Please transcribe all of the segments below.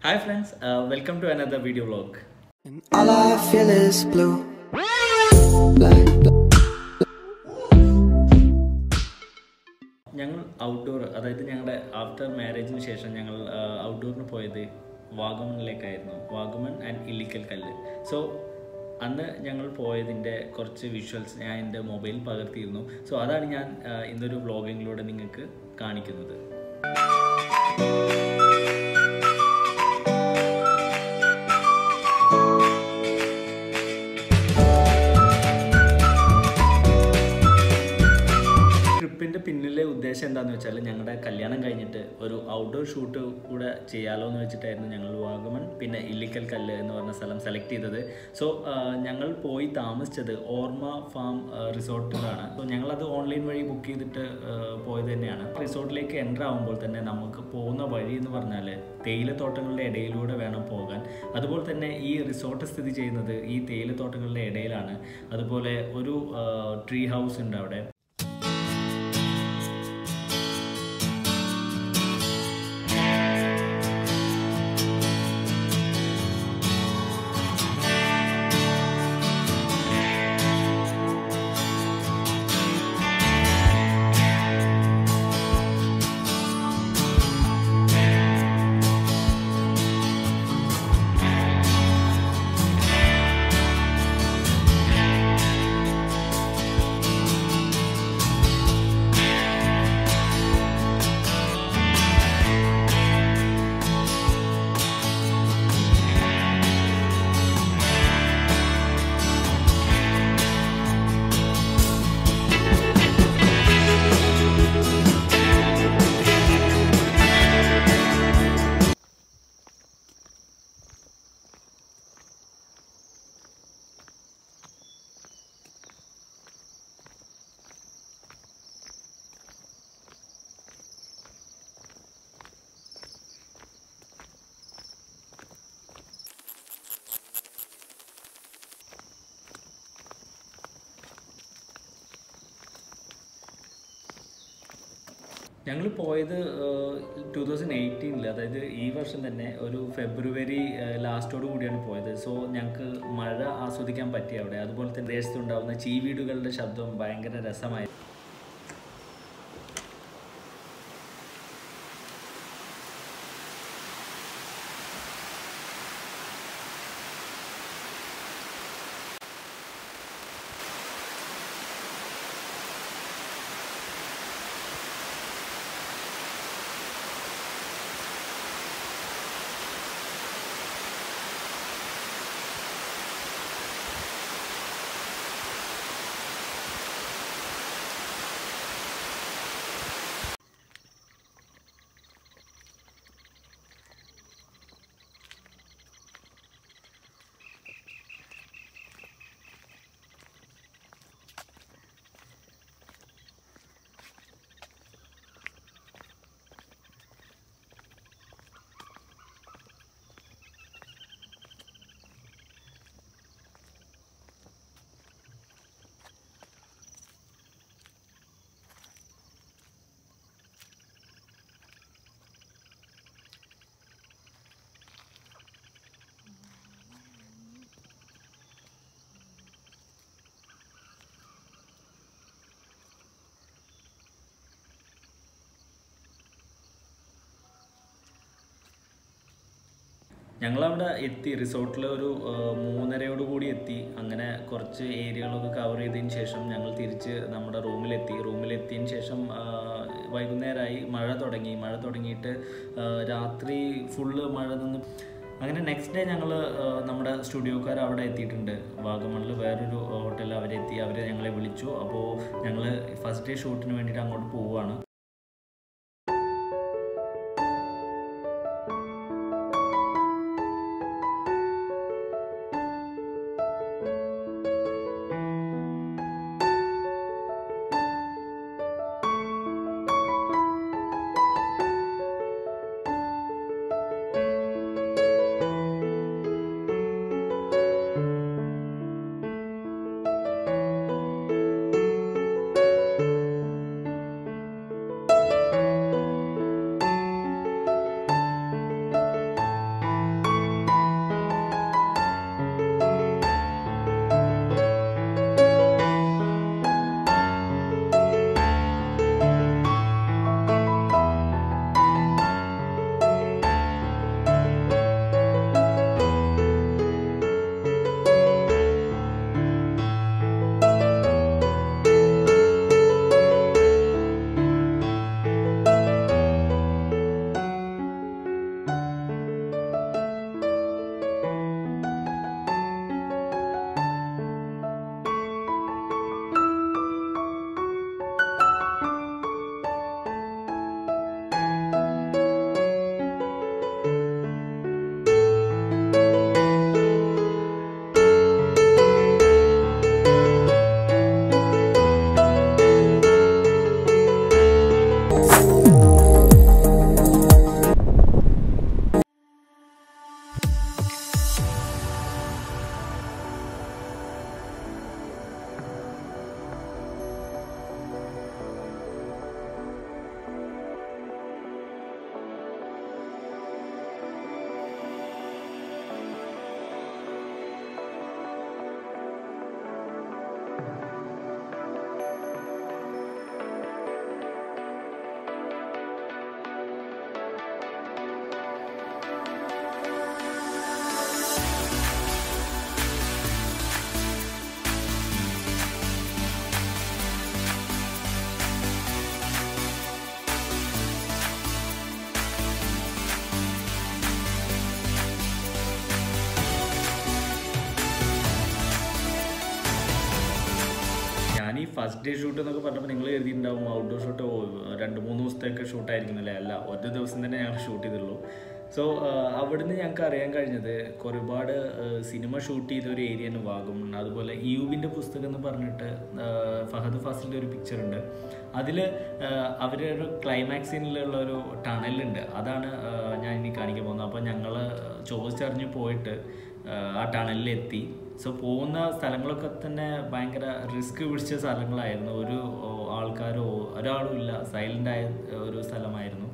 Hi friends, uh, welcome to another video vlog. And all I feel is blue. Black, ഞങ്ങൾ outdoor അതായത് ഞങ്ങളുടെ after മാരേജിന് ശേഷം ഞങ്ങൾ ഔട്ട്ഡോറിന് പോയത് വാഗമണിലേക്കായിരുന്നു വാഗമൺ ആൻഡ് ഇല്ലിക്കൽ കല്ല് സോ അന്ന് ഞങ്ങൾ പോയതിൻ്റെ കുറച്ച് വിഷ്വൽസ് ഞാൻ എൻ്റെ മൊബൈൽ പകർത്തിയിരുന്നു സോ അതാണ് ഞാൻ ആ, ഇന്നൊരു വ്ളോഗിങ്ങിലൂടെ നിങ്ങൾക്ക് കാണിക്കുന്നത് ട്രിപ്പിൻ്റെ പിന്നിലെ ഉദ്ദേശം എന്താണെന്ന് വെച്ചാൽ ഞങ്ങളുടെ കല്യാണം കഴിഞ്ഞിട്ട് ഒരു ഔട്ട്ഡോർ ഷൂട്ട് കൂടെ ചെയ്യാലോ എന്ന് വെച്ചിട്ടായിരുന്നു ഞങ്ങൾ വാഗമൺ പിന്നെ ഇല്ലിക്കൽ കല്ല് എന്ന് പറഞ്ഞ സ്ഥലം സെലക്ട് ചെയ്തത് സോ ഞങ്ങൾ പോയി താമസിച്ചത് ഓർമ്മ ഫാം റിസോർട്ടിലാണ് സോ ഞങ്ങളത് ഓൺലൈൻ വഴി ബുക്ക് ചെയ്തിട്ട് ആ, പോയത് തന്നെയാണ് റിസോർട്ടിലേക്ക് എൻ്റർ ആകുമ്പോൾ തന്നെ നമുക്ക് പോകുന്ന വഴി എന്ന് പറഞ്ഞാൽ തേയിലത്തോട്ടങ്ങളുടെ ഇടയിലൂടെ വേണം പോകാൻ അതുപോലെ തന്നെ ഈ റിസോർട്ട് സ്ഥിതി ചെയ്യുന്നത് ഈ തേയിലത്തോട്ടങ്ങളുടെ ഇടയിലാണ് അതുപോലെ ഒരു ട്രീ ഹൗസ് ഉണ്ട് അവിടെ ഞങ്ങൾ പോയത് ടു തൗസൻഡ് എയ്റ്റീനിൽ അതായത് ഈ വർഷം തന്നെ ഒരു ഫെബ്രുവരി ലാസ്റ്റോട് കൂടിയാണ് പോയത് സോ ഞങ്ങൾക്ക് മഴ ആസ്വദിക്കാൻ പറ്റി അവിടെ അതുപോലെ തന്നെ ദേശത്തുണ്ടാവുന്ന ചീവീടുകളുടെ ശബ്ദം ഭയങ്കര രസമായി ഞങ്ങളവിടെ എത്തി റിസോർട്ടിൽ ഒരു ആ, മൂന്നരയോട് കൂടി എത്തി അങ്ങനെ കുറച്ച് ഏരിയകളൊക്കെ കവർ ചെയ്തതിന് ശേഷം ഞങ്ങൾ തിരിച്ച് നമ്മുടെ റൂമിലെത്തി റൂമിലെത്തിയതിന് ശേഷം ആ, വൈകുന്നേരമായി മഴ തുടങ്ങി മഴ തുടങ്ങിയിട്ട് ആ, രാത്രി ഫുള്ള് മഴ നിന്ന് അങ്ങനെ നെക്സ്റ്റ് ഡേ ഞങ്ങൾ നമ്മുടെ സ്റ്റുഡിയോക്കാർ അവിടെ എത്തിയിട്ടുണ്ട് വാഗമണിൽ വേറൊരു ഹോട്ടലിൽ അവരെത്തി അവർ ഞങ്ങളെ വിളിച്ചു അപ്പോൾ ഞങ്ങൾ ഫസ്റ്റ് ഡേ ഷൂട്ടിന് വേണ്ടിയിട്ട് അങ്ങോട്ട് പോവുകയാണ് ഫസ്റ്റ് ഡേ ഷൂട്ട് എന്നൊക്കെ പറഞ്ഞപ്പോൾ നിങ്ങൾ കരുതിയിട്ടുണ്ടാവും ഔട്ട്ഡോർ ഷൂട്ട് രണ്ട് മൂന്ന് ദിവസത്തേക്ക് ഷൂട്ടായിരിക്കും അല്ലേ അല്ല ഒരു ദിവസം തന്നെ ഞങ്ങൾ ഷൂട്ട് ചെയ്തുള്ളൂ സോ അവിടുന്ന് ഞങ്ങൾക്ക് അറിയാൻ കഴിഞ്ഞത് ഒരുപാട് സിനിമ ഷൂട്ട് ചെയ്ത ഒരു ഏരിയയാണ് വാഗമൺ അതുപോലെ യൂബിൻ്റെ പുസ്തകം എന്ന് പറഞ്ഞിട്ട് ആ, ഫഹദ് ഫാസിലിൻ്റെ ഒരു പിക്ചർ ഉണ്ട് അതിൽ അവരുടെ ഒരു ക്ലൈമാക്സ് സീനിലുള്ള ഒരു ടണലുണ്ട് അതാണ് ആ, ഞാൻ ഇനി കാണിക്കാൻ പോകുന്നത് അപ്പോൾ ഞങ്ങൾ ചോദിച്ചറിഞ്ഞ് പോയിട്ട് ആ, ആ ടണലിലെത്തി സോ പോകുന്ന സ്ഥലങ്ങളൊക്കെ തന്നെ ഭയങ്കര റിസ്ക് പിടിച്ച സ്ഥലങ്ങളായിരുന്നു ഒരു ഓ, ആൾക്കാരോ ഒരാളും ഇല്ല സൈലൻ്റ് ആയ ഒരു സ്ഥലമായിരുന്നു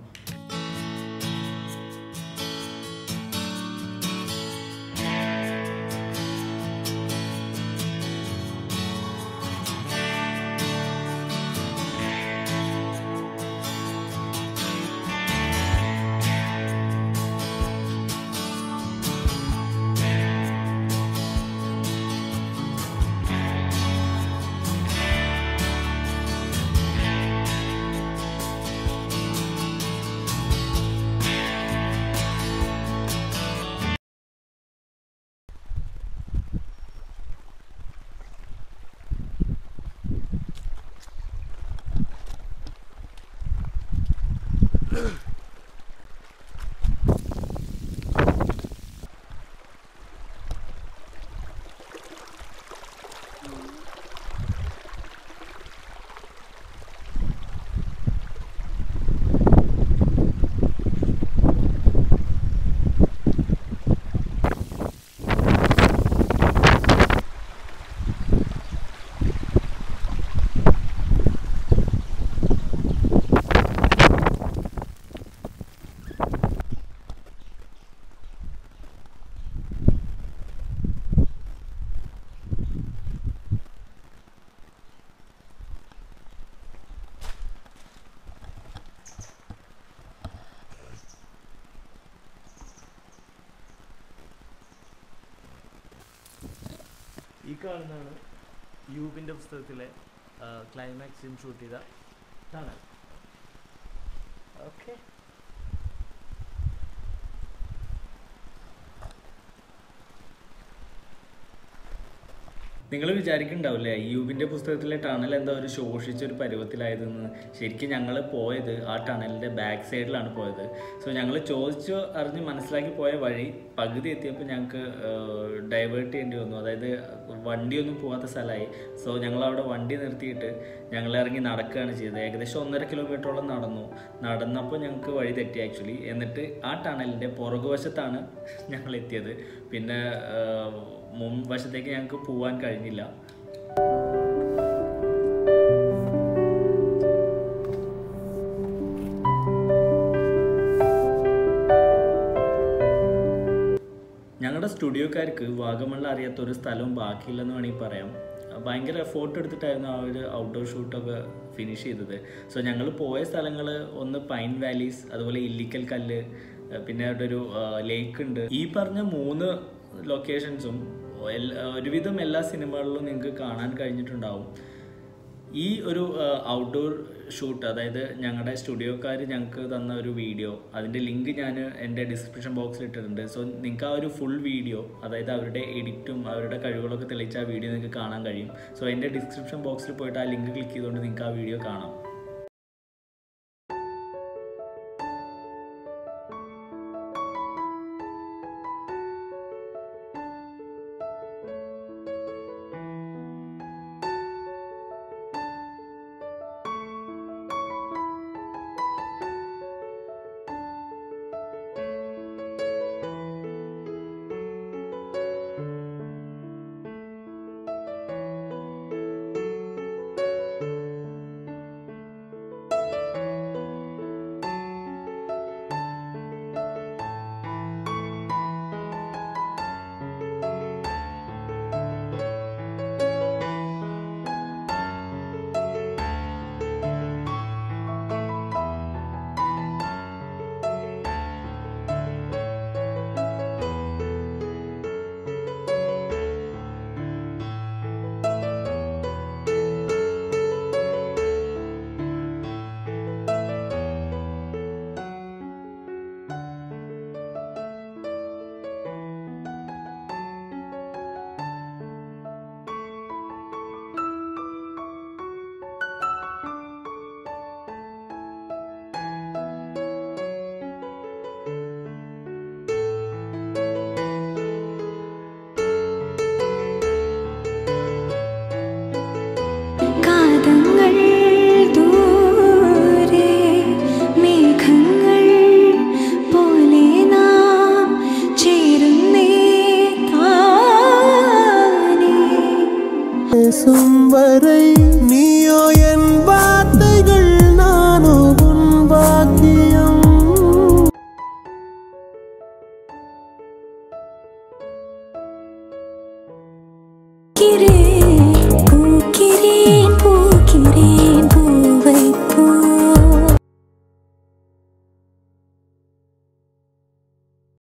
ഈ കാണുന്നതാണ് യൂബിൻ്റെ പുസ്തകത്തിലെ ക്ലൈമാക്സ് സീൻ ഷൂട്ട് ചെയ്ത ടണൽ ഓക്കെ നിങ്ങൾ വിചാരിക്കുന്നുണ്ടാവില്ലേ യൂബിൻ്റെ പുസ്തകത്തിലെ ടണൽ എന്താ ഒരു ശോഷിച്ച ഒരു പരുവത്തിലായതെന്ന് ശരിക്കും ഞങ്ങൾ പോയത് ആ ടണലിൻ്റെ ബാക്ക് സൈഡിലാണ് പോയത് സോ ഞങ്ങൾ ചോദിച്ചു അറിഞ്ഞ് മനസ്സിലാക്കി പോയ വഴി പകുതി എത്തിയപ്പോൾ ഞങ്ങൾക്ക് ഡൈവേർട്ട് ചെയ്യേണ്ടി വന്നു അതായത് വണ്ടിയൊന്നും പോകാത്ത സ്ഥലമായി സോ ഞങ്ങൾ അവിടെ വണ്ടി നിർത്തിയിട്ട് ഞങ്ങൾ ഇറങ്ങി നടക്കുകയാണ് ചെയ്തത് ഏകദേശം ഒന്നര കിലോമീറ്ററോളം നടന്നു നടന്നപ്പോൾ ഞങ്ങൾക്ക് വഴി തെറ്റി ആക്ച്വലി എന്നിട്ട് ആ ടണലിൻ്റെ പുറകുവശത്താണ് ഞങ്ങൾ എത്തിയത് പിന്നെ ആ, മുൻവശത്തേക്ക് ഞങ്ങൾക്ക് പോകാൻ കഴിഞ്ഞില്ല ഞങ്ങളുടെ സ്റ്റുഡിയോക്കാർക്ക് വാഗമണിൽ അറിയാത്ത ഒരു സ്ഥലവും ബാക്കിയില്ലെന്ന് വേണമെങ്കിൽ പറയാം ഭയങ്കര എഫോർട്ട് എടുത്തിട്ടായിരുന്നു ആ ഒരു ഔട്ട്ഡോർ ഷൂട്ടൊക്കെ ഫിനിഷ് ചെയ്തത് സോ ഞങ്ങൾ പോയ സ്ഥലങ്ങൾ ഒന്ന് പൈൻ വാലീസ് അതുപോലെ ഇല്ലിക്കൽ കല്ല് ഏഹ് പിന്നെ അവിടെ ഒരു ലേക്ക് ഉണ്ട് ഈ പറഞ്ഞ മൂന്ന് ലൊക്കേഷൻസും ഒരുവിധം എല്ലാ സിനിമകളിലും നിങ്ങൾക്ക് കാണാൻ കഴിഞ്ഞിട്ടുണ്ടാവും ഈ ഒരു ഔട്ട്ഡോർ ഷൂട്ട് അതായത് ഞങ്ങളുടെ സ്റ്റുഡിയോക്കാർ ഞങ്ങൾക്ക് തന്ന ഒരു വീഡിയോ അതിൻ്റെ ലിങ്ക് ഞാൻ എൻ്റെ ഡിസ്ക്രിപ്ഷൻ ബോക്സിൽ ഇട്ടിട്ടുണ്ട് സോ നിങ്ങൾക്ക് ആ ഒരു ഫുൾ വീഡിയോ അതായത് അവരുടെ എഡിറ്റും അവരുടെ കഴിവുകളൊക്കെ തെളിയിച്ച ആ വീഡിയോ നിങ്ങൾക്ക് കാണാൻ കഴിയും സോ എൻ്റെ ഡിസ്ക്രിപ്ഷൻ ബോക്സിൽ പോയിട്ട് ആ ലിങ്ക് ക്ലിക്ക് ചെയ്തുകൊണ്ട് നിങ്ങൾക്ക് ആ വീഡിയോ കാണാം